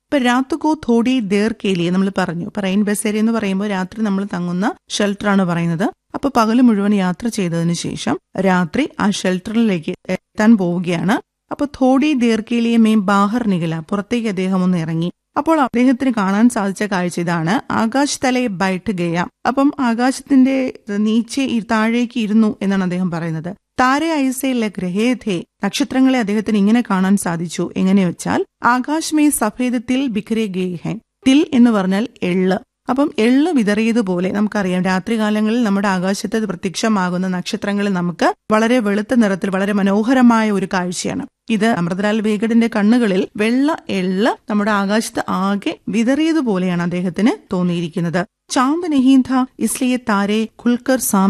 ഇപ്പൊ രാത്തുകോ തോടി ദേർ കേലിയെ നമ്മൾ പറഞ്ഞു ഇപ്പൊ റെയിൻ ബസേരി എന്ന് പറയുമ്പോൾ രാത്രി നമ്മൾ തങ്ങുന്ന ഷെൽട്ടറാണ് പറയുന്നത് അപ്പൊ പകല് മുഴുവൻ യാത്ര ചെയ്തതിനു ശേഷം രാത്രി ആ ഷെൽട്ടറിലേക്ക് എത്താൻ പോവുകയാണ് അപ്പൊ തോടി ദീർഘയിലെ മേം ബാഹർ നികല പുറത്തേക്ക് അദ്ദേഹം ഒന്ന് ഇറങ്ങി അപ്പോൾ അദ്ദേഹത്തിന് കാണാൻ സാധിച്ച കാഴ്ച ഇതാണ് ആകാശ് തലയെ ബൈറ്റ് ഗയ അപ്പം ആകാശത്തിന്റെ നീച്ചെ ഈ താഴേക്ക് ഇരുന്നു എന്നാണ് അദ്ദേഹം പറയുന്നത് താര ഐസയിലെ ഗ്രഹേഥേ നക്ഷത്രങ്ങളെ അദ്ദേഹത്തിന് ഇങ്ങനെ കാണാൻ സാധിച്ചു എങ്ങനെ വെച്ചാൽ ആകാശ് മേ സഫേദ് തിൽ ബിഖരെ ഗേഹൻ തിൽ എന്ന് പറഞ്ഞാൽ എള്ള് അപ്പം എള്ള് വിതറിയതുപോലെ നമുക്കറിയാം രാത്രികാലങ്ങളിൽ നമ്മുടെ ആകാശത്ത് പ്രത്യക്ഷമാകുന്ന നക്ഷത്രങ്ങൾ നമുക്ക് വളരെ വെളുത്ത നിറത്തിൽ വളരെ മനോഹരമായ ഒരു കാഴ്ചയാണ് ഇത് അമൃതലാൽ വേഗഡിന്റെ കണ്ണുകളിൽ വെള്ള എള്ള് നമ്മുടെ ആകാശത്ത് ആകെ വിതറിയതുപോലെയാണ് അദ്ദേഹത്തിന് തോന്നിയിരിക്കുന്നത് ചാന്ദ് നഹീന്ത ഇസ്ലിയെ താരെ ഖുൽക്കർ സാം